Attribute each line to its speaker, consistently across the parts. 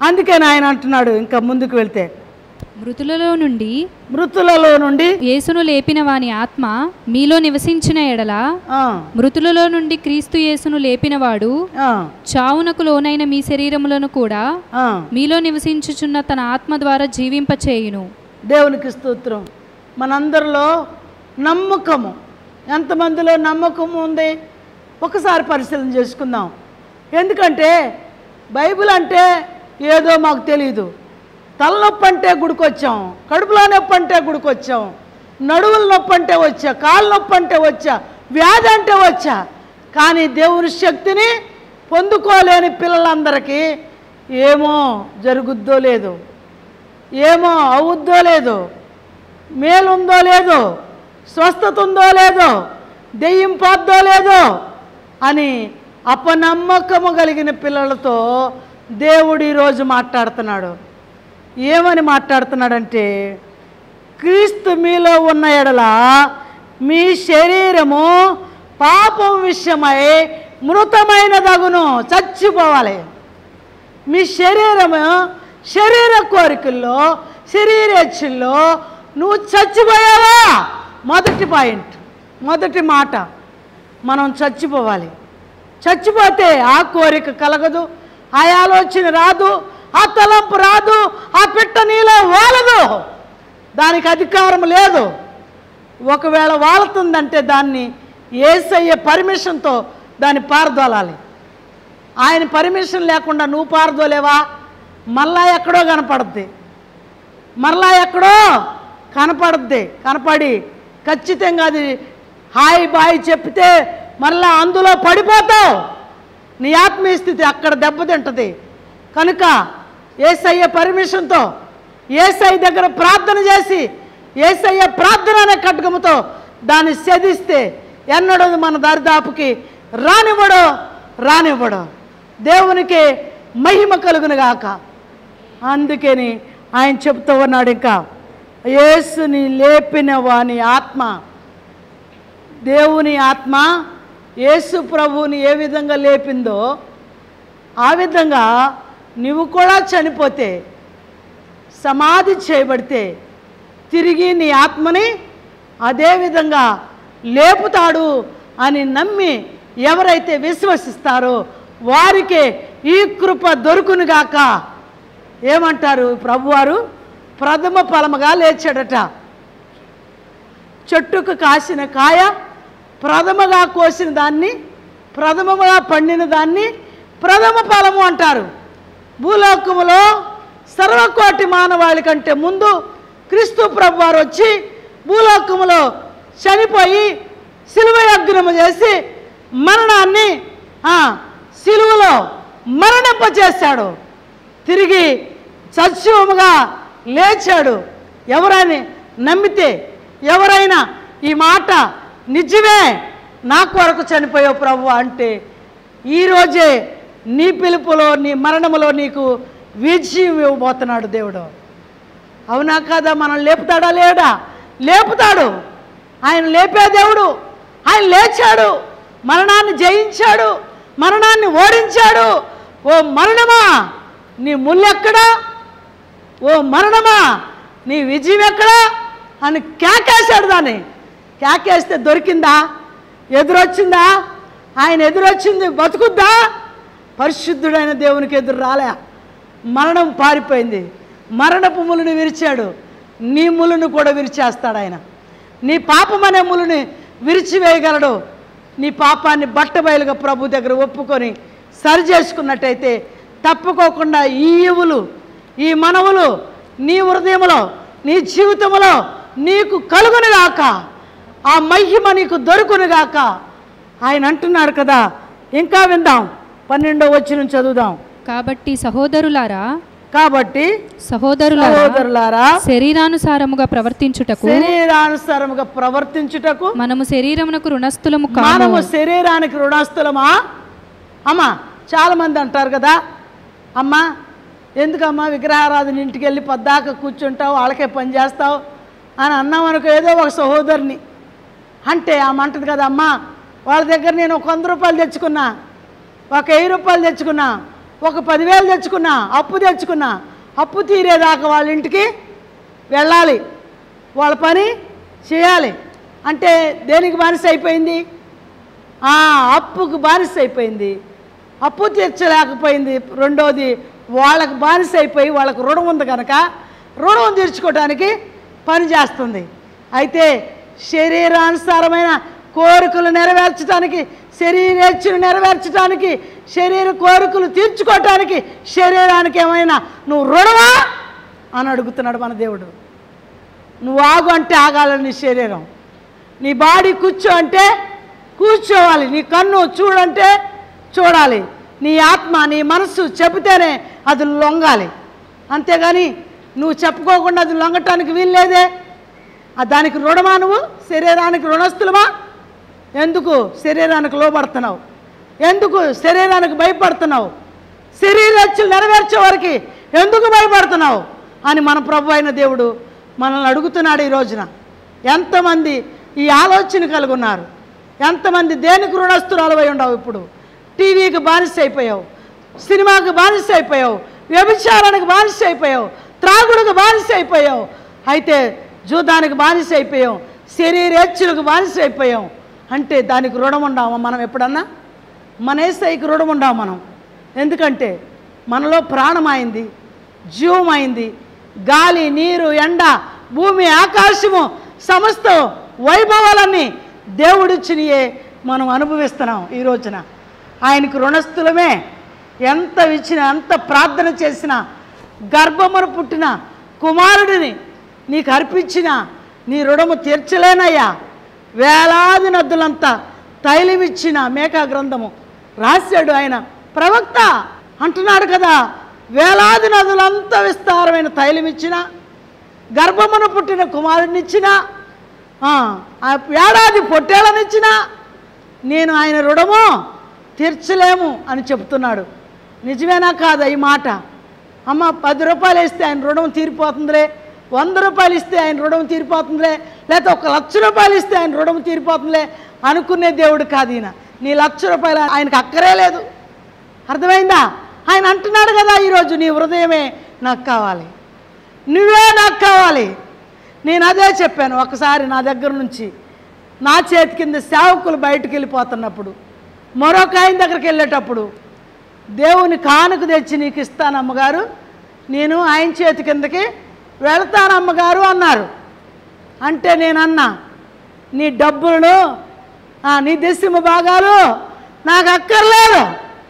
Speaker 1: అందుకని ఆయన అంటున్నాడు ఇంకా ముందుకు వెళ్తే
Speaker 2: మృతులలో నుండి
Speaker 1: మృతులలో నుండి
Speaker 2: యేసును లేపిన వాని ఆత్మ మీలో నివసించిన ఎడల
Speaker 1: ఆ,
Speaker 2: మృతులలో నుండి క్రీస్తు యేసును లేపినవాడు
Speaker 1: ఆ,
Speaker 2: చావునకు లోనైన మీ శరీరములను కూడా
Speaker 1: ఆ.
Speaker 2: మీలో నివసించుచున్న తన ఆత్మ ద్వారా జీవింపచేయును
Speaker 1: దేవునికి స్తోత్రం మనందరిలో నమ్మకము ఎంతమందిలో నమ్మకం ఉంది ఒకసారి పరిశీలన చేసుకుందాం ఎందుకంటే బైబిల్ అంటే ఏదో మాకు తెలియదు తలనొప్పి అంటే గుడికొచ్చాం కడుపులో నొప్పి అంటే గుడికొచ్చాం నడువుల నొప్పి అంటే వచ్చా కాళ్ళ నొప్పి అంటే వచ్చా వ్యాధి అంటే వచ్చా కానీ దేవుని శక్తిని పొందుకోలేని పిల్లలందరికీ ఏమో జరుగుద్దో లేదో ఏమో అవుద్దో లేదో మేలుందో లేదో స్వస్థత ఉందో లేదో దెయ్యం పోద్దో లేదో అని అపనమ్మకము కలిగిన పిల్లలతో దేవుడు ఈరోజు మాట్లాడుతున్నాడు ఏమని మాట్లాడుతున్నాడంటే క్రీస్తు మీలో ఉన్న ఎడల మీ శరీరము పాపం విషయమై మృతమైన దగును చచ్చిపోవాలి మీ శరీరము శరీర కోరికల్లో శరీరేచ్ఛల్లో నువ్వు చచ్చిపోయావా మొదటి పాయింట్ మొదటి మాట మనం చచ్చిపోవాలి చచ్చిపోతే ఆ కోరిక కలగదు ఆ ఆలోచన రాదు ఆ తలంపు రాదు ఆ పిట్ట నీలో వాలదు దానికి అధికారం లేదు ఒకవేళ వాలుతుందంటే దాన్ని ఏసయ్య పర్మిషన్తో దాన్ని పారదోలాలి ఆయన పర్మిషన్ లేకుండా నువ్వు పారదోలేవా మళ్ళా ఎక్కడో కనపడుద్ది మరలా ఎక్కడో కనపడుద్ది కనపడి ఖచ్చితంగా అది హాయ్ బాయ్ చెప్తే మరలా అందులో పడిపోతావు నీ ఆత్మీయ స్థితి అక్కడ దెబ్బతింటది కనుక ఏసయ్య పర్మిషన్తో ఏసై దగ్గర ప్రార్థన చేసి ఏసయ్య ప్రార్థన అనే కట్టుకముతో దాన్ని సెదిస్తే ఎన్నడూ మన దరిదాపుకి రానివ్వడు రానివ్వడు దేవునికి మహిమ కలుగునుగాక అందుకని ఆయన చెప్తూ ఉన్నాడు ఇంకా యేసుని లేపిన వాని ఆత్మ దేవుని ఆత్మ యేసు ప్రభువుని ఏ విధంగా లేపిందో ఆ విధంగా నువ్వు కూడా చనిపోతే సమాధి చేయబడితే తిరిగి నీ ఆత్మని అదే విధంగా లేపుతాడు అని నమ్మి ఎవరైతే విశ్వసిస్తారో వారికే ఈ కృప దొరుకునుగాక ఏమంటారు ప్రభువారు ప్రథమ ఫలముగా లేచాడట చెట్టుకు కాసిన కాయ ప్రథమగా కోసిన దాన్ని ప్రథమగా పండిన దాన్ని ప్రథమ ఫలము అంటారు భూలోకములో సర్వకోటి మానవాళి కంటే ముందు క్రీస్తు ప్రభు వారు వచ్చి భూలోకములో చనిపోయి సిలువ యజ్ఞము చేసి మరణాన్ని ఆ, సిలువలో మరణింపచేశాడు తిరిగి సత్యముగా లేచాడు ఎవరని నమ్మితే ఎవరైనా ఈ మాట నిజమే నా కొరకు చనిపోయావు ప్రభు అంటే ఈరోజే నీ పిలుపులో నీ మరణములో నీకు విజయం ఇవ్వబోతున్నాడు దేవుడు అవునా కాదా మనం లేపుతాడా లేడా లేపుతాడు ఆయన లేపే దేవుడు ఆయన లేచాడు మరణాన్ని జయించాడు మరణాన్ని ఓడించాడు ఓ మరణమా నీ ముల్లెక్కడా ఓ మరణమా నీ విజయం ఎక్కడా అని కేకేశాడు దాన్ని కేకేస్తే దొరికిందా ఎదురొచ్చిందా ఆయన ఎదురొచ్చింది బతుకుద్దా పరిశుద్ధుడైన దేవునికి ఎదురు రాలే మరణం పారిపోయింది మరణపు ములుని విరిచాడు నీ ములును కూడా విరిచేస్తాడు ఆయన నీ పాపం అనే ములుని విరిచివేయగలడు నీ పాపాన్ని బట్టబయలుగా ప్రభు దగ్గర ఒప్పుకొని సరి చేసుకున్నట్టయితే తప్పుకోకుండా ఈ ఇవులు ఈ మనవులు నీ హృదయములో నీ జీవితంలో నీకు కలుగునుగాక ఆ మహిమ నీకు దొరుకునుగాక ఆయన అంటున్నాడు కదా ఇంకా విందాం పన్నెండో వచ్చిన చదువుదాం
Speaker 2: కాబట్టి సహోదరులారా
Speaker 1: కాబట్టి
Speaker 2: సహోదరులారా
Speaker 1: సహోదరులారా
Speaker 2: శరీరానుసారముగా ప్రవర్తించుటకు
Speaker 1: శరీరానుసారముగా ప్రవర్తించుటకు
Speaker 2: మనము శరీరమునకు రుణస్థులము
Speaker 1: మనము
Speaker 2: కాము
Speaker 1: శరీరానికి రుణస్థులమా అమ్మా చాలామంది అంటారు కదా అమ్మా ఎందుకమ్మా విగ్రహారాధన ఇంటికి వెళ్ళి పద్దాక కూర్చుంటావు వాళ్ళకే పని చేస్తావు అని అన్నాం అనుకో ఏదో ఒక సహోదరుని అంటే ఆమె అంటది కదా అమ్మా వాళ్ళ దగ్గర నేను ఒక వంద రూపాయలు తెచ్చుకున్నా ఒక వెయ్యి రూపాయలు తెచ్చుకున్నా ఒక పదివేలు తెచ్చుకున్నా అప్పు తెచ్చుకున్నా అప్పు తీరేదాకా వాళ్ళ ఇంటికి వెళ్ళాలి వాళ్ళ పని చేయాలి అంటే దేనికి బానిస అయిపోయింది ఆ, అప్పుకు బానిస అయిపోయింది అప్పు తీర్చలేకపోయింది రెండోది వాళ్ళకు బానిస అయిపోయి వాళ్ళకు రుణం ఉంది కనుక రుణం తీర్చుకోవడానికి పని చేస్తుంది అయితే శరీరానుసారమైన కోరికలు నెరవేర్చడానికి శరీరేచ్ఛను నెరవేర్చడానికి శరీర కోరికలు తీర్చుకోవటానికి శరీరానికి ఏమైనా నువ్వు రుణమా అని అడుగుతున్నాడు మన దేవుడు నువ్వు ఆగు అంటే ఆగాలని నీ శరీరం నీ బాడీ కూర్చో అంటే కూర్చోవాలి నీ కన్ను చూడంటే చూడాలి నీ ఆత్మ నీ మనస్సు చెబితేనే అది లొంగాలి అంతేగాని నువ్వు చెప్పుకోకుండా అది లొంగటానికి వీల్లేదే ఆ దానికి రుణమా నువ్వు శరీరానికి రుణస్తులమా ఎందుకు శరీరానికి లోబడుతున్నావు ఎందుకు శరీరానికి భయపడుతున్నావు శరీరచ్చులు నెరవేర్చే వారికి ఎందుకు భయపడుతున్నావు అని మన ప్రభు అయిన దేవుడు మనల్ని అడుగుతున్నాడు ఈ రోజున ఎంతమంది ఈ ఆలోచన కలిగి ఉన్నారు ఎంతమంది దేనికి రుణస్తురాలు అయి ఉండవు ఇప్పుడు టీవీకి బానిస అయిపోయావు సినిమాకి బానిస అయిపోయావు వ్యభిచారానికి బానిస అయిపోయావు త్రాగుడికి బానిస అయిపోయావు అయితే జూదానికి బానిస అయిపోయాం శరీరేచ్ఛలకు బానిస అయిపోయాం అంటే దానికి రుణం ఉండామా మనం ఎప్పుడన్నా మన ఏసైకి రుణం ఉండాం మనం ఎందుకంటే మనలో ప్రాణమైంది జీవమైంది గాలి నీరు ఎండ భూమి ఆకాశము సమస్త వైభవాలన్నీ దేవుడిచ్చినయే మనం అనుభవిస్తున్నాం ఈ రోజున ఆయనకు రుణస్థులమే ఎంత ఇచ్చినా ఎంత ప్రార్థన చేసినా గర్భమును పుట్టిన కుమారుడిని నీకు అర్పించిన నీ రుణము తీర్చలేనయ్యా వేలాది నద్దులంతా తైలమిచ్చిన మేకా గ్రంథము రాశాడు ఆయన ప్రవక్త అంటున్నాడు కదా వేలాది నదులంతా విస్తారమైన తైలమిచ్చిన గర్భమును పుట్టిన కుమారుడినిచ్చిన ఆ, ఆ ఏడాది పొట్టేళ్ళనిచ్చిన నేను ఆయన రుణము తీర్చలేము అని చెప్తున్నాడు నిజమేనా కాదా ఈ మాట అమ్మ పది రూపాయలు ఇస్తే ఆయన రుణం తీరిపోతుందిలే వంద రూపాయలు ఇస్తే ఆయన రుణం తీరిపోతుందిలే లేకపోతే ఒక లక్ష రూపాయలు ఇస్తే ఆయన రుణం తీరిపోతుందిలే అనుకునే దేవుడు కాదు ఈయన నీ లక్ష రూపాయలు ఆయనకు అక్కరే లేదు అర్థమైందా ఆయన అంటున్నాడు కదా ఈరోజు నీ హృదయమే నాకు కావాలి నువ్వే నాకు కావాలి నేను అదే చెప్పాను ఒకసారి నా దగ్గర నుంచి నా చేతి కింద సేవకులు బయటకు వెళ్ళిపోతున్నప్పుడు మరొక ఆయన దగ్గరికి వెళ్ళేటప్పుడు దేవుని కానుక తెచ్చి నీకు ఇస్తాను అమ్మగారు నేను ఆయన చేతి కిందకి వెళ్తాను అమ్మగారు అన్నారు అంటే నేను అన్నా నీ డబ్బులను ఆ, నీ దశమ భాగాలు నాకు అక్కర్లేదు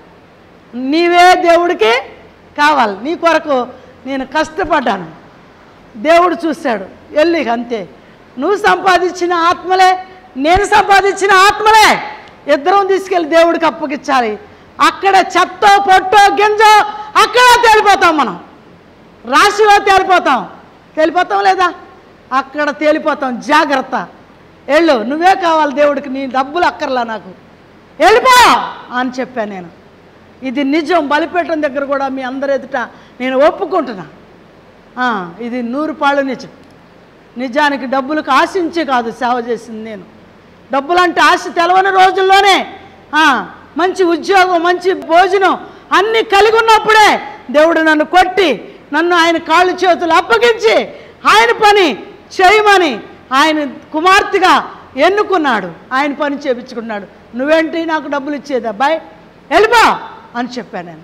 Speaker 1: నీవే దేవుడికి కావాలి నీ కొరకు నేను కష్టపడ్డాను దేవుడు చూశాడు వెళ్ళి అంతే నువ్వు సంపాదించిన ఆత్మలే నేను సంపాదించిన ఆత్మలే ఇద్దరం తీసుకెళ్ళి దేవుడికి అప్పగించాలి అక్కడ చెత్తో పొట్టో గింజో అక్కడ తేలిపోతాం మనం రాశిలో తేలిపోతాం తేలిపోతాం లేదా అక్కడ తేలిపోతాం జాగ్రత్త వెళ్ళు నువ్వే కావాలి దేవుడికి నీ డబ్బులు అక్కర్లా నాకు వెళ్ళిపో అని చెప్పాను నేను ఇది నిజం బలిపేటం దగ్గర కూడా మీ అందరి ఎదుట నేను ఒప్పుకుంటున్నా ఆ, ఇది నూరు పాళ్ళు నిజం నిజానికి డబ్బులకు ఆశించి కాదు సేవ చేసింది నేను డబ్బులంటే ఆశ తెలవని రోజుల్లోనే ఆ, మంచి ఉద్యోగం మంచి భోజనం అన్నీ కలిగి ఉన్నప్పుడే దేవుడు నన్ను కొట్టి నన్ను ఆయన కాళ్ళు చేతులు అప్పగించి ఆయన పని చేయమని ఆయన కుమార్తెగా ఎన్నుకున్నాడు ఆయన పని చేపించుకున్నాడు నువ్వేంటి నాకు డబ్బులు ఇచ్చేది అబ్బాయి వెళ్ళిపో అని చెప్పాను నేను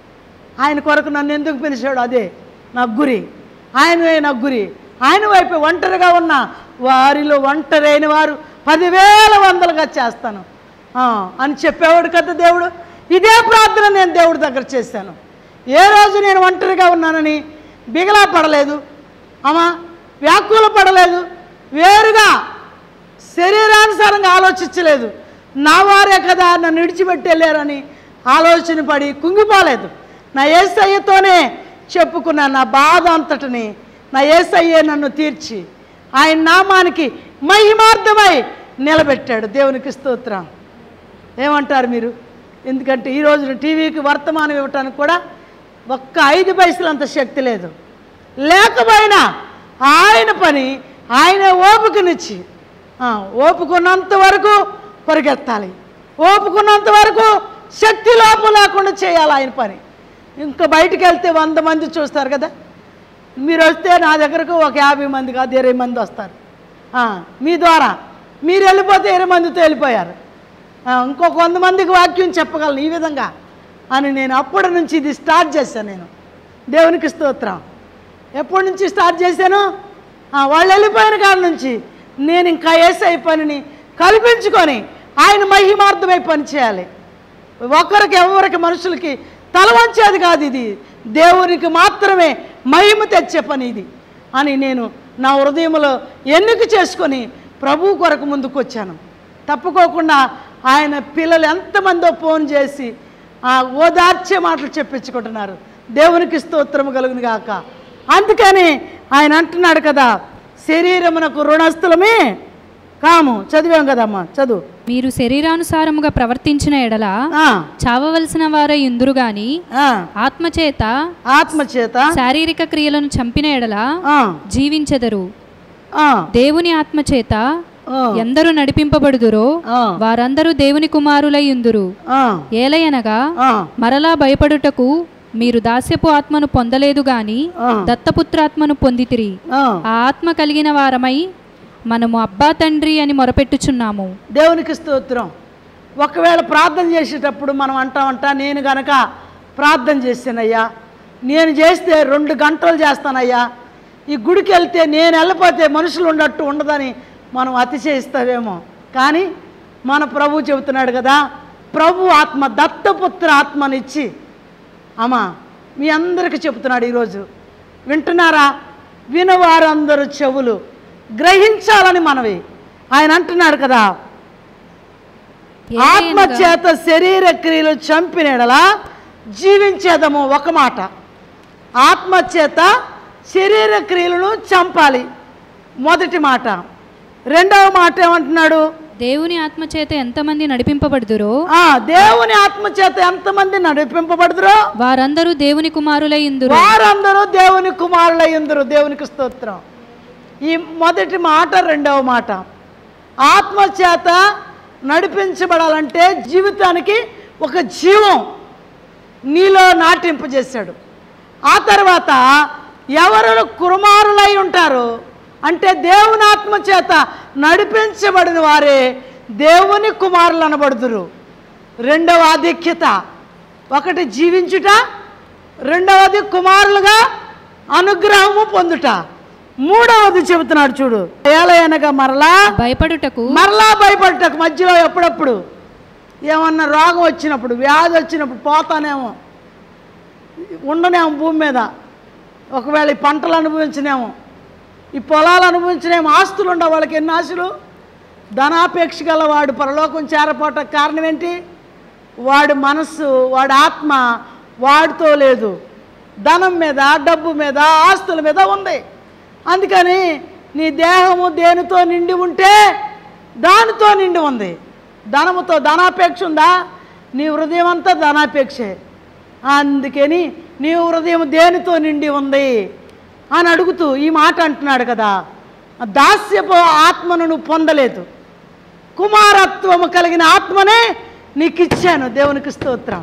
Speaker 1: ఆయన కొరకు నన్ను ఎందుకు పిలిచాడు అదే నా గురి ఆయనవే నా గురి ఆయన వైపు ఒంటరిగా ఉన్న వారిలో ఒంటరైన వారు పదివేల వందలుగా చేస్తాను ఆ, అని చెప్పేవాడు కదా దేవుడు ఇదే ప్రార్థన నేను దేవుడి దగ్గర చేశాను ఏ రోజు నేను ఒంటరిగా ఉన్నానని బిగలా పడలేదు అమ్మా వ్యాకుల పడలేదు వేరుగా శరీరానుసారంగా ఆలోచించలేదు నా వారే కదా నన్ను విడిచిపెట్టెళ్ళారని ఆలోచన పడి కుంగిపోలేదు నా ఏసయ్యతోనే చెప్పుకున్నాను నా బాధ అంతటిని నా ఏసయ్యే నన్ను తీర్చి ఆయన నామానికి మహిమార్థమై నిలబెట్టాడు దేవునికి స్తోత్రం ఏమంటారు మీరు ఎందుకంటే ఈ రోజున టీవీకి వర్తమానం ఇవ్వటానికి కూడా ఒక్క ఐదు పైసలు అంత శక్తి లేదు లేకపోయినా ఆయన పని ఆయన ఓపికనిచ్చి ఆ, ఓపుకున్నంత వరకు పరిగెత్తాలి ఓపుకున్నంత వరకు శక్తి లోపం లేకుండా చేయాలి ఆయన పని ఇంకా బయటికి వెళ్తే వంద మంది చూస్తారు కదా మీరు వస్తే నా దగ్గరకు ఒక యాభై మంది కాదు ఇరవై మంది వస్తారు ఆ, మీ ద్వారా మీరు వెళ్ళిపోతే ఇరవై మందితో వెళ్ళిపోయారు ఆ, ఇంకొక వంద మందికి వాక్యం చెప్పగలను ఈ విధంగా అని నేను అప్పటి నుంచి ఇది స్టార్ట్ చేశాను నేను దేవునికి స్తోత్రం ఎప్పటి నుంచి స్టార్ట్ చేశాను ఆ, వాళ్ళు వెళ్ళిపోయిన కాడ నుంచి నేను ఇంకా ఏసై పనిని కల్పించుకొని ఆయన మహిమార్థమై పని చేయాలి ఒకరికి ఎవరికి మనుషులకి తల వంచేది కాదు ఇది దేవునికి మాత్రమే మహిమ తెచ్చే పని ఇది అని నేను నా హృదయంలో ఎన్నిక చేసుకొని ప్రభు కొరకు ముందుకు వచ్చాను తప్పుకోకుండా ఆయన పిల్లలు ఎంతమందో ఫోన్ చేసి ఆ ఓదార్చే మాటలు చెప్పించుకుంటున్నారు దేవునికి స్తోత్రము కలుగును గాక అందుకని ఆయన అంటున్నాడు కదా శరీరమునకు రుణస్థలమే కాము చదివాం కదమ్మా చదువు
Speaker 2: మీరు శరీరానుసారముగా ప్రవర్తించిన ఎడల
Speaker 1: ఆ,
Speaker 2: చావవలసిన వారై ఇందురు గాని
Speaker 1: ఆ,
Speaker 2: ఆత్మచేత
Speaker 1: ఆత్మచేత
Speaker 2: శారీరక క్రియలను చంపిన ఎడల
Speaker 1: ఆ,
Speaker 2: జీవించెదరు
Speaker 1: ఆ,
Speaker 2: దేవుని ఆత్మచేత
Speaker 1: ఆ,
Speaker 2: ఎందరు నడిపింపబడుదురో
Speaker 1: ఆ,
Speaker 2: వారందరూ దేవుని కుమారులై ఉందురు
Speaker 1: ఆ,
Speaker 2: ఏలయనగా
Speaker 1: ఆ,
Speaker 2: మరలా భయపడుటకు మీరు దాస్యపు ఆత్మను పొందలేదు గాని
Speaker 1: ఆ,
Speaker 2: దత్తపుత్రాత్మను పొందితిరి
Speaker 1: ఆ.
Speaker 2: ఆ ఆత్మ కలిగిన వారమై మనము అబ్బా తండ్రి అని మొరపెట్టుచున్నాము
Speaker 1: దేవునికి స్తోత్రం ఒకవేళ ప్రార్థన చేసేటప్పుడు మనం అంటామంట నేను గనక ప్రార్థన చేశానయ్యా నేను చేస్తే రెండు గంటలు చేస్తానయ్యా ఈ గుడికి వెళ్తే నేను వెళ్ళిపోతే మనుషులు ఉండట్టు ఉండదని మనం అతిశయిస్తావేమో కానీ మన ప్రభు చెబుతున్నాడు కదా ప్రభు ఆత్మ దత్తపుత్ర ఆత్మనిచ్చి అమ్మా మీ అందరికీ చెబుతున్నాడు ఈరోజు వింటున్నారా వినవారందరూ చెవులు గ్రహించాలని మనవి ఆయన అంటున్నాడు కదా ఆత్మ
Speaker 2: ఏలయనగా
Speaker 1: చేత శరీర క్రియలు చంపినడలా జీవించేదము ఒక మాట ఆత్మ చేత శరీర క్రియలను చంపాలి మొదటి మాట రెండవ మాట ఏమంటున్నాడు
Speaker 2: దేవుని ఆత్మచేత ఎంతమంది నడిపింపబడుదురో
Speaker 1: ఆ దేవుని ఆత్మ చేత ఎంతమంది నడిపింపబడుదురో
Speaker 2: వారందరూ దేవుని కుమారులై ఉందురు
Speaker 1: వారందరూ దేవుని కుమారులయ్యందరు దేవునికి స్తోత్రం ఈ మొదటి మాట రెండవ మాట ఆత్మ చేత నడిపించబడాలంటే జీవితానికి ఒక జీవం నీలో నాటింపజేశాడు ఆ తర్వాత ఎవరు కుమారులై ఉంటారు అంటే దేవుని ఆత్మ చేత నడిపించబడిన వారే దేవుని కుమారులు అనబడుదురు రెండవ ఆధిక్యత ఒకటి జీవించుట రెండవది కుమారులుగా అనుగ్రహము పొందుట మూడవది చెబుతున్నాడు చూడు ఏలయనగా మరలా
Speaker 2: భయపడుటకు
Speaker 1: మరలా భయపడటకు మధ్యలో ఎప్పుడప్పుడు ఏమన్నా రోగం వచ్చినప్పుడు వ్యాధి వచ్చినప్పుడు పోతానేమో ఉండనేమో భూమి మీద ఒకవేళ ఈ పంటలు అనుభవించినేమో ఈ పొలాలు అనుభవించినేమో ఆస్తులు ఉండవు వాళ్ళకి ఎన్ని ఆశలు ధనాపేక్ష గల వాడు పరలోకం చేరపోవటానికి కారణం ఏంటి వాడి మనస్సు వాడి ఆత్మ వాడితో లేదు ధనం మీద డబ్బు మీద ఆస్తుల మీద ఉంది అందుకని నీ దేహము దేనితో నిండి ఉంటే దానితో నిండి ఉంది ధనముతో ధనాపేక్ష ఉందా నీ హృదయం అంతా ధనాపేక్షే అందుకని నీ హృదయం దేనితో నిండి ఉంది అని అడుగుతూ ఈ మాట అంటున్నాడు కదా దాస్యపు ఆత్మను నువ్వు పొందలేదు కుమారత్వము కలిగిన ఆత్మనే నీకు ఇచ్చాను దేవునికి స్తోత్రం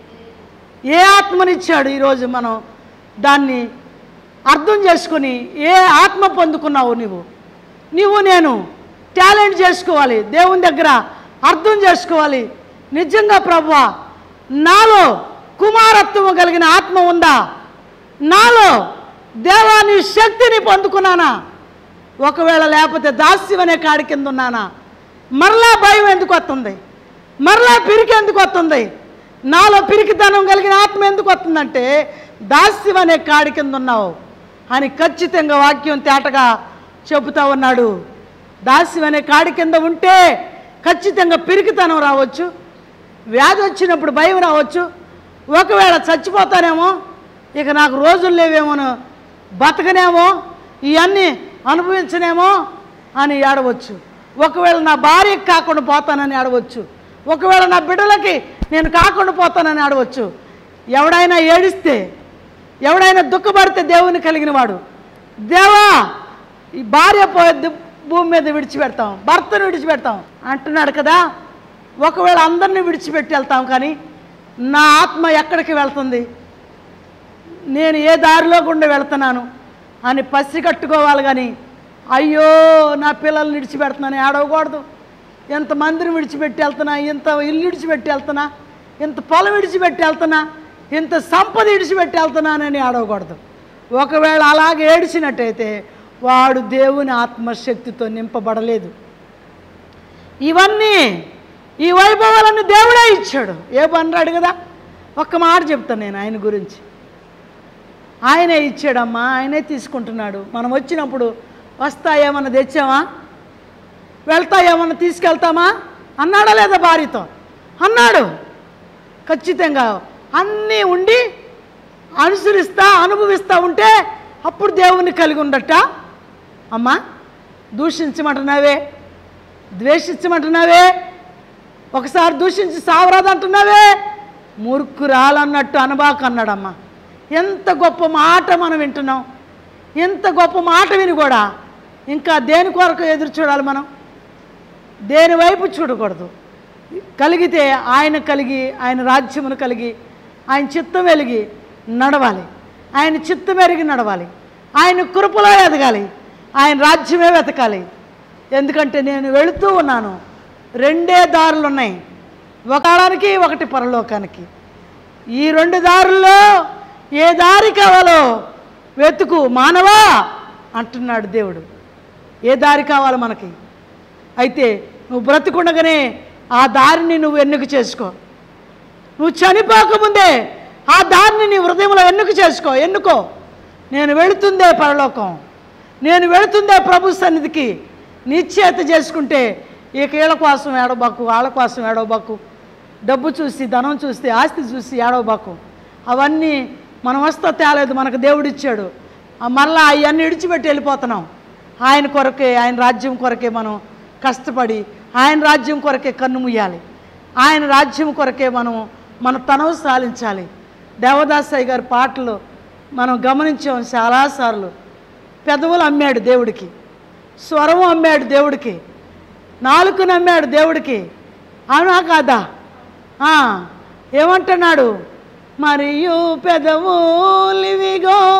Speaker 1: ఏ ఆత్మనిచ్చాడు ఈరోజు మనం దాన్ని అర్థం చేసుకుని ఏ ఆత్మ పొందుకున్నావు నువ్వు నువ్వు నేను టాలెంట్ చేసుకోవాలి దేవుని దగ్గర అర్థం చేసుకోవాలి నిజంగా ప్రభువా నాలో కుమారత్వము కలిగిన ఆత్మ ఉందా నాలో దేవాని శక్తిని పొందుకున్నానా ఒకవేళ లేకపోతే దాస్యం అనే కాడి కింద ఉన్నానా మరలా భయం ఎందుకు వస్తుంది మరలా పిరికి ఎందుకు వస్తుంది నాలో పిరికితనం కలిగిన ఆత్మ ఎందుకు వస్తుందంటే దాస్యం అనే కాడి కింద ఉన్నావు అని ఖచ్చితంగా వాక్యం తేటగా చెబుతా ఉన్నాడు దాస్యం అనే కాడి కింద ఉంటే ఖచ్చితంగా పిరికితనం రావచ్చు వ్యాధి వచ్చినప్పుడు భయం రావచ్చు ఒకవేళ చచ్చిపోతానేమో ఇక నాకు రోజులు లేవేమోను బతకనేమో ఇవన్నీ అనుభవించనేమో అని ఏడవచ్చు ఒకవేళ నా భార్యకి కాకుండా పోతానని ఆడవచ్చు ఒకవేళ నా బిడ్డలకి నేను కాకుండా పోతానని ఆడవచ్చు ఎవడైనా ఏడిస్తే ఎవడైనా దుఃఖపడితే దేవుని కలిగిన వాడు దేవా ఈ భార్య పోయొద్దు భూమి మీద విడిచిపెడతాం భర్తను విడిచిపెడతాం అంటున్నాడు కదా ఒకవేళ అందరినీ విడిచిపెట్టి వెళ్తాం కానీ నా ఆత్మ ఎక్కడికి వెళ్తుంది నేను ఏ దారిలో గుండా వెళ్తున్నాను అని పసి కట్టుకోవాలి కానీ అయ్యో నా పిల్లల్ని విడిచిపెడుతున్నాను ఏడవకూడదు ఎంత మందిని విడిచిపెట్టి వెళ్తున్నా ఇంత ఇల్లు విడిచిపెట్టి వెళ్తున్నా ఇంత పొలం విడిచిపెట్టి వెళ్తున్నా ఇంత సంపద విడిచిపెట్టి వెళ్తున్నానని ఏడవకూడదు ఒకవేళ అలాగే ఏడిచినట్టయితే వాడు దేవుని ఆత్మశక్తితో నింపబడలేదు ఇవన్నీ ఈ వైభవాలన్నీ దేవుడే ఇచ్చాడు ఏ అన్నాడు కదా ఒక్క మాట చెప్తాను నేను ఆయన గురించి ఆయనే ఇచ్చాడమ్మా ఆయనే తీసుకుంటున్నాడు మనం వచ్చినప్పుడు వస్తా ఏమన్నా తెచ్చామా వెళ్తా ఏమన్నా తీసుకెళ్తామా అన్నాడా లేదా భార్యతో అన్నాడు ఖచ్చితంగా అన్నీ ఉండి అనుసరిస్తా అనుభవిస్తూ ఉంటే అప్పుడు దేవుణ్ణి కలిగి ఉండట అమ్మా దూషించమంటున్నావే ద్వేషించమంటున్నావే ఒకసారి దూషించి సావరాదంటున్నావే మూర్ఖురాలన్నట్టు అనబాకు అన్నాడమ్మా ఎంత గొప్ప మాట మనం వింటున్నాం ఎంత గొప్ప మాట విని కూడా ఇంకా దేని కొరకు ఎదురు చూడాలి మనం దేని వైపు చూడకూడదు కలిగితే ఆయన కలిగి ఆయన రాజ్యమును కలిగి ఆయన చిత్తం వెలిగి నడవాలి ఆయన చిత్తం ఎరిగి నడవాలి ఆయన కృపలో ఎదగాలి ఆయన రాజ్యమే వెతకాలి ఎందుకంటే నేను వెళుతూ ఉన్నాను రెండే దారులు ఉన్నాయి ఒకడానికి ఒకటి పరలోకానికి ఈ రెండు దారుల్లో ఏ దారి కావాలో వెతుకు మానవా అంటున్నాడు దేవుడు ఏ దారి కావాలి మనకి అయితే నువ్వు బ్రతికుండగానే ఆ దారిని నువ్వు ఎన్నిక చేసుకో నువ్వు చనిపోకముందే ఆ దారిని నీ హృదయంలో ఎన్నుక చేసుకో ఎన్నుకో నేను వెళుతుందే పరలోకం నేను వెళుతుందే ప్రభు సన్నిధికి నిశ్చేత చేసుకుంటే ఈ కీళ్ళ కోసం ఏడవబాకు వాళ్ళ కోసం ఏడవబాకు డబ్బు చూసి ధనం చూస్తే ఆస్తి చూసి ఏడవబాకు అవన్నీ మనం వస్తా తేలేదు మనకు దేవుడు ఇచ్చాడు ఆ మళ్ళా అవన్నీ విడిచిపెట్టి వెళ్ళిపోతున్నాం ఆయన కొరకే ఆయన రాజ్యం కొరకే మనం కష్టపడి ఆయన రాజ్యం కొరకే కన్ను ముయ్యాలి ఆయన రాజ్యం కొరకే మనం మన తనవు సాధించాలి దేవదాసయ్య గారి పాటలు మనం గమనించాం చాలాసార్లు పెదవులు అమ్మాడు దేవుడికి స్వరం అమ్మాడు దేవుడికి నాలుకను అమ్మాడు దేవుడికి అవునా కాదా ఆ, ఏమంటున్నాడు మరియు పెదవులివిగో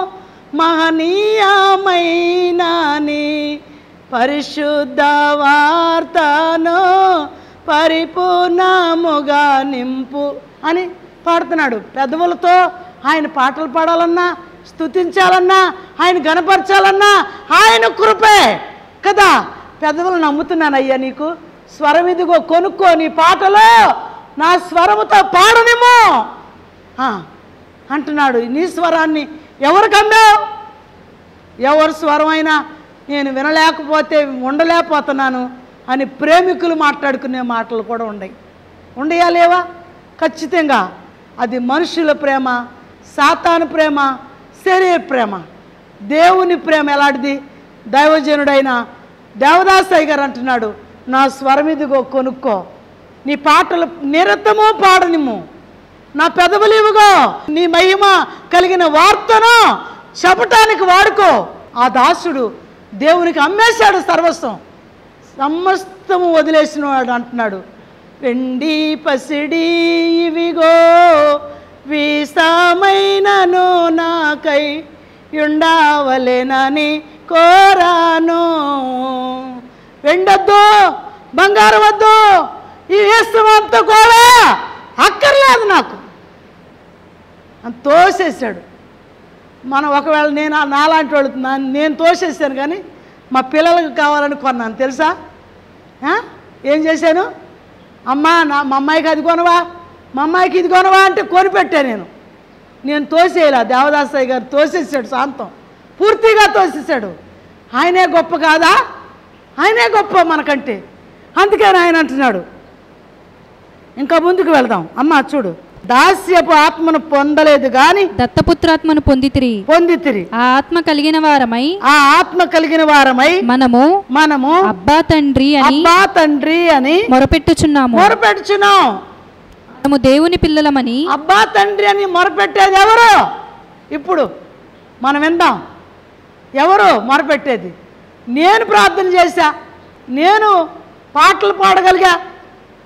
Speaker 1: మహనీయమైనని పరిశుద్ధ వార్తను పరిపూర్ణముగా నింపు అని పాడుతున్నాడు పెదవులతో ఆయన పాటలు పాడాలన్నా స్తుతించాలన్నా ఆయన గనపరచాలన్నా ఆయన కృపే కదా పెదవులు నమ్ముతున్నానయ్యా నీకు స్వరం ఇదిగో కొనుక్కో నీ పాటలో నా స్వరముతో పాడనేమో ఆ, అంటున్నాడు నీ స్వరాన్ని ఎవరికి అమ్మావు ఎవరి స్వరం అయినా నేను వినలేకపోతే ఉండలేకపోతున్నాను అని ప్రేమికులు మాట్లాడుకునే మాటలు కూడా ఉన్నాయి ఉండయా లేవా ఖచ్చితంగా అది మనుషుల ప్రేమ సాతాను ప్రేమ శరీర ప్రేమ దేవుని ప్రేమ ఎలాంటిది దైవజనుడైన దేవదాసయ్య గారు అంటున్నాడు నా స్వరం ఇదిగో కొనుక్కో నీ పాటలు నిరతము పాడనిమ్ము నా పెదవులు ఇవ్వగో నీ మహిమ కలిగిన వార్తను చెప్పటానికి వాడుకో ఆ దాసుడు దేవునికి అమ్మేశాడు సర్వస్వం సమస్తము వదిలేసిన వాడు అంటున్నాడు వెండి పసిడి ఇవిగో వీసమైనను నాకై ఉండవలెనని కోరాను వెండొద్దు బంగారం వద్దు ఈ వేస్తమంతా కూడా అక్కర్లేదు నాకు అని తోసేసాడు మనం ఒకవేళ నేను ఆ నాలాంటి వాళ్ళు నా- నేను తోసేసాను కానీ మా పిల్లలకు కావాలని కొన్నాను తెలుసా ఆ? ఏం చేశాను అమ్మా నా మా అమ్మాయికి అది కొనవా మా అమ్మాయికి ఇది కొనవా అంటే కొనిపెట్టా నేను నేను తోసేయలా దేవదాసయ్య గారు తోసేసాడు శాంతం పూర్తిగా తోసేసాడు ఆయనే గొప్ప కాదా ఆయనే గొప్ప మనకంటే అందుకని ఆయన అంటున్నాడు ఇంకా ముందుకు వెళదాం అమ్మా చూడు దాస్యపు ఆత్మను పొందలేదు కానీ
Speaker 2: దత్తపుత్రాత్మను పొందితిరి
Speaker 1: పొందితిరి
Speaker 2: ఆ ఆత్మ కలిగిన వారమై
Speaker 1: ఆ ఆత్మ కలిగిన వారమై
Speaker 2: మనము
Speaker 1: మనము
Speaker 2: అబ్బా తండ్రి అని
Speaker 1: అబ్బా తండ్రి అని
Speaker 2: మొరపెట్టుచున్నాము
Speaker 1: మొరపెట్టుచున్నాం
Speaker 2: మనము దేవుని పిల్లలమని
Speaker 1: అబ్బా తండ్రి అని మొరపెట్టేది ఎవరు ఇప్పుడు మనం విందాం ఎవరు మొరపెట్టేది నేను ప్రార్థన చేశా నేను పాటలు పాడగలిగా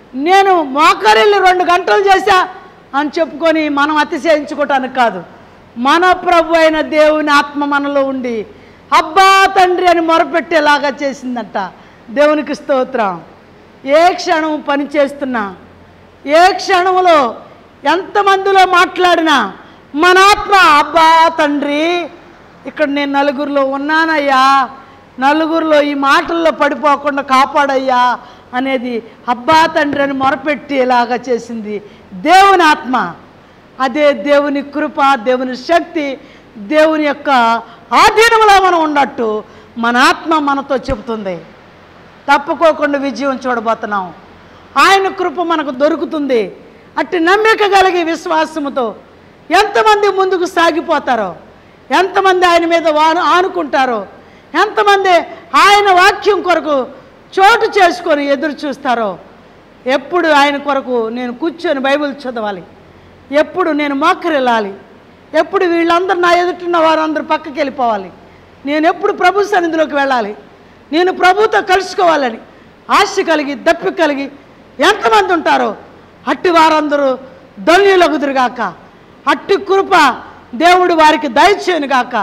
Speaker 1: నేను మోకరిల్లి రెండు గంటలు చేశా అని చెప్పుకొని మనం అతిశయించుకోవటానికి కాదు మన ప్రభు అయిన దేవుని ఆత్మ మనలో ఉండి అబ్బా తండ్రి అని మొరపెట్టేలాగా చేసిందంట దేవునికి స్తోత్రం ఏ క్షణం పని చేస్తున్నా ఏ క్షణంలో ఎంతమందిలో మాట్లాడినా మన ఆత్మ అబ్బా తండ్రి ఇక్కడ నేను నలుగురిలో ఉన్నానయ్యా నలుగురిలో ఈ మాటల్లో పడిపోకుండా కాపాడయ్యా అనేది అబ్బా తండ్రి అని మొరపెట్టేలాగా చేసింది దేవుని ఆత్మ అదే దేవుని కృప దేవుని శక్తి దేవుని యొక్క ఆధీనంలో మనం ఉన్నట్టు మన ఆత్మ మనతో చెబుతుంది తప్పుకోకుండా విజయం చూడబోతున్నాం ఆయన కృప మనకు దొరుకుతుంది అట్టి నమ్మిక కలిగి విశ్వాసముతో ఎంతమంది ముందుకు సాగిపోతారో ఎంతమంది ఆయన మీద వాను ఆనుకుంటారో ఎంతమంది ఆయన వాక్యం కొరకు చోటు చేసుకొని ఎదురు చూస్తారో ఎప్పుడు ఆయన కొరకు నేను కూర్చొని బైబిల్ చదవాలి ఎప్పుడు నేను మోకరిల్లాలి ఎప్పుడు వీళ్ళందరూ నా ఎదుటిన్న వారందరూ పక్కకి వెళ్ళిపోవాలి నేను ఎప్పుడు ప్రభు సన్నిధిలోకి వెళ్ళాలి నేను ప్రభుతో కలుసుకోవాలని ఆశ కలిగి దప్పి కలిగి ఎంతమంది ఉంటారో అట్టి వారందరూ ధన్యులగుదురుగాక అట్టి కృప దేవుడు వారికి దయచేయను గాక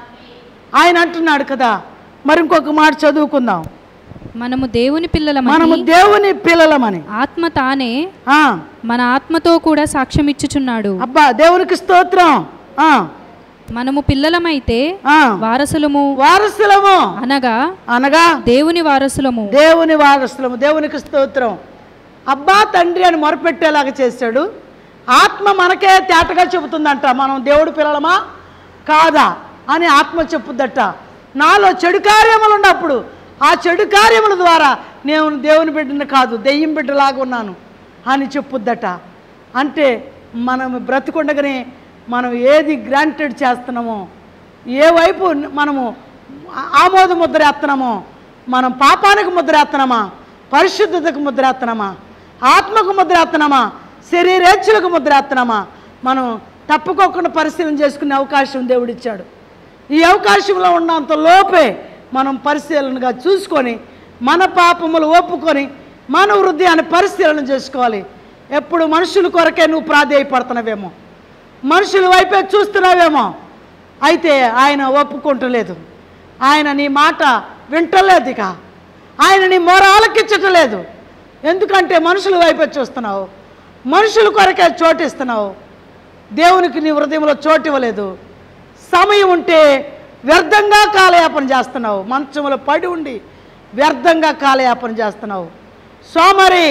Speaker 1: ఆయన అంటున్నాడు కదా మరి ఇంకొక మాట చదువుకుందాం
Speaker 2: మనము దేవుని
Speaker 1: మనము
Speaker 2: పిల్లలమని
Speaker 1: దేవుని పిల్లలమని
Speaker 2: ఆత్మ తానే
Speaker 1: ఆ,
Speaker 2: మన ఆత్మతో కూడా సాక్ష్యం ఇచ్చుచున్నాడు
Speaker 1: అబ్బా దేవునికి స్తోత్రం ఆ,
Speaker 2: మనము పిల్లలమైతే
Speaker 1: ఆ.
Speaker 2: వారసులము
Speaker 1: వారసులము
Speaker 2: అనగా
Speaker 1: అనగా
Speaker 2: దేవుని వారసులము
Speaker 1: దేవుని వారసులము దేవునికి స్తోత్రం అబ్బా తండ్రి అని మొరపెట్టేలాగా చేశాడు ఆత్మ మనకే తేటగా చెబుతుందంట మనం దేవుడు పిల్లలమా కాదా అని ఆత్మ చెప్పుద్దట నాలో చెడు కార్యములు ఉన్నప్పుడు ఆ చెడు కార్యముల ద్వారా నేను దేవుని బిడ్డను కాదు దెయ్యం బిడ్డలాగా ఉన్నాను అని చెప్పుద్దట అంటే మనం బ్రతికుండగానే మనం ఏది గ్రాంటెడ్ చేస్తున్నామో ఏ వైపు మనము ఆమోద ముద్ర ఎత్తనమో మనం పాపానికి ముద్ర ఎత్తనమా పరిశుద్ధతకు ముద్ర ఎత్తనమా ఆత్మకు ముద్ర ఎత్తనమా శరీరేచ్ఛలకు ముద్ర ఎత్తనమా మనం తప్పుకోకుండా పరిశీలన చేసుకునే అవకాశం దేవుడిచ్చాడు ఈ అవకాశంలో ఉన్నంత లోపే మనం పరిశీలనగా చూసుకొని మన పాపములు ఒప్పుకొని మన హృదయాన్ని పరిశీలన చేసుకోవాలి ఎప్పుడు మనుషుల కొరకే నువ్వు ప్రాధేయపడుతున్నావేమో మనుషుల వైపే చూస్తున్నావేమో అయితే ఆయన ఒప్పుకుంటలేదు ఆయన నీ మాట వింటలేదు ఇక ఆయన నీ మొర ఆలకించటలేదు ఎందుకంటే మనుషుల వైపే చూస్తున్నావు మనుషుల కొరకే చోటిస్తున్నావు దేవునికి నీ హృదయంలో చోటు ఇవ్వలేదు సమయం ఉంటే వ్యర్థంగా కాలయాపన చేస్తున్నావు మంచంలో పడి ఉండి వ్యర్థంగా కాలయాపన చేస్తున్నావు సోమరి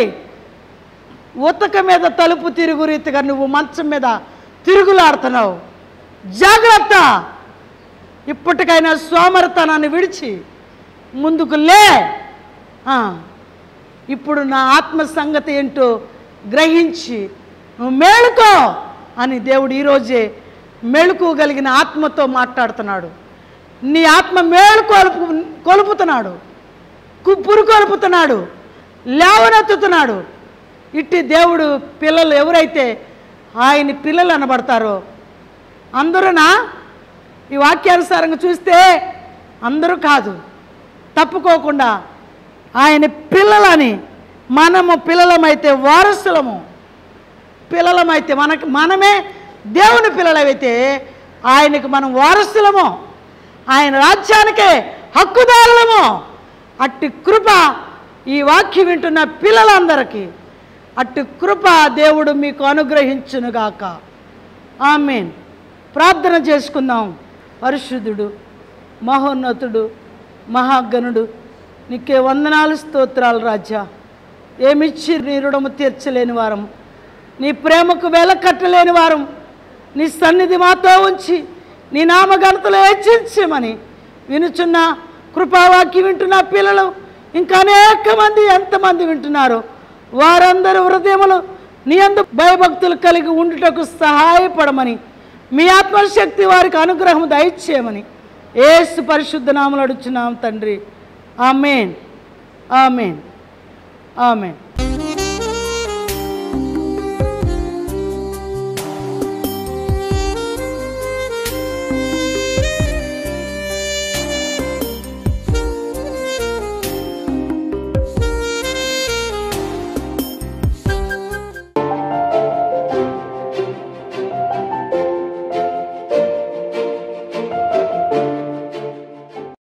Speaker 1: ఉతక మీద తలుపు తిరుగు రీతిగా నువ్వు మంచం మీద తిరుగులాడుతున్నావు జాగ్రత్త ఇప్పటికైనా సోమరితనాన్ని విడిచి ముందుకు లే ఆ, ఇప్పుడు నా ఆత్మ సంగతి ఏంటో గ్రహించి నువ్వు మేలుకో అని దేవుడు ఈరోజే మేలుకోగలిగిన ఆత్మతో మాట్లాడుతున్నాడు నీ ఆత్మ మేలు కొలుపు కొలుపుతున్నాడు కుప్పురు కొలుపుతున్నాడు లేవనెత్తుతున్నాడు ఇట్టి దేవుడు పిల్లలు ఎవరైతే ఆయన పిల్లలు అనబడతారో అందరూనా ఈ వాక్యానుసారంగా చూస్తే అందరూ కాదు తప్పుకోకుండా ఆయన పిల్లలని మనము పిల్లలమైతే వారసులము పిల్లలమైతే మనకి మనమే దేవుని పిల్లలమైతే ఆయనకి మనం వారసులము ఆయన రాజ్యానికే హక్కుదారులము అట్టి కృప ఈ వాక్యం వింటున్న పిల్లలందరికీ అట్టి కృప దేవుడు మీకు అనుగ్రహించునుగాక ఆమెన్ ప్రార్థన చేసుకుందాం పరిశుద్ధుడు మహోన్నతుడు మహాగణుడు నీకే వందనాలు స్తోత్రాలు రాజా ఏమిచ్చి నీ రుణము తీర్చలేని వారం నీ ప్రేమకు వేల కట్టలేని వారం నీ సన్నిధి మాతో ఉంచి నీ నామఘనతలు హెచ్చించమని వినుచున్న కృపావాక్యం వింటున్న పిల్లలు ఇంకా అనేక మంది ఎంతమంది వింటున్నారు వారందరి హృదయములు నీ అందు భయభక్తులు కలిగి ఉండుటకు సహాయపడమని మీ ఆత్మశక్తి వారికి అనుగ్రహం దయచేయమని ఏసు పరిశుద్ధ నామలు అడుచున్నాం తండ్రి ఆమెన్ ఆమెన్ ఆమెన్